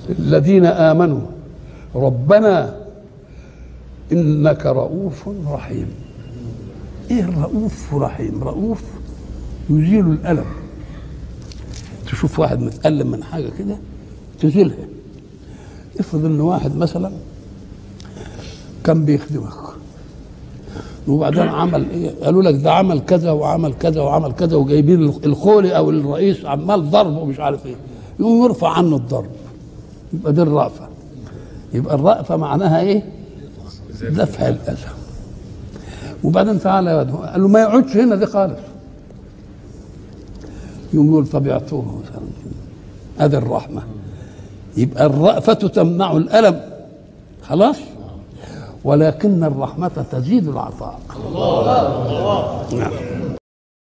الذين امنوا ربنا انك رؤوف رحيم ايه الرؤوف رحيم رؤوف يزيل الالم تشوف واحد متألم من حاجه كده تزيلها افرض ان واحد مثلا كان بيخدمك وبعدين عمل ايه قالوا لك ده عمل كذا وعمل كذا وعمل كذا وجايبين الخولي او الرئيس عمال ضرب ومش عارف ايه يقوم يرفع عنه الضرب يبقى دي الرأفة يبقى الرأفة معناها ايه دفع الأذى وبعدين تعالى يا واد قال له ما يقعدش هنا دي خالص يقوم يقول طب يعطوه مثلا هذه الرحمة يبقى الرأفة تمنع الألم خلاص ولكن الرحمة تزيد العطاء الله نعم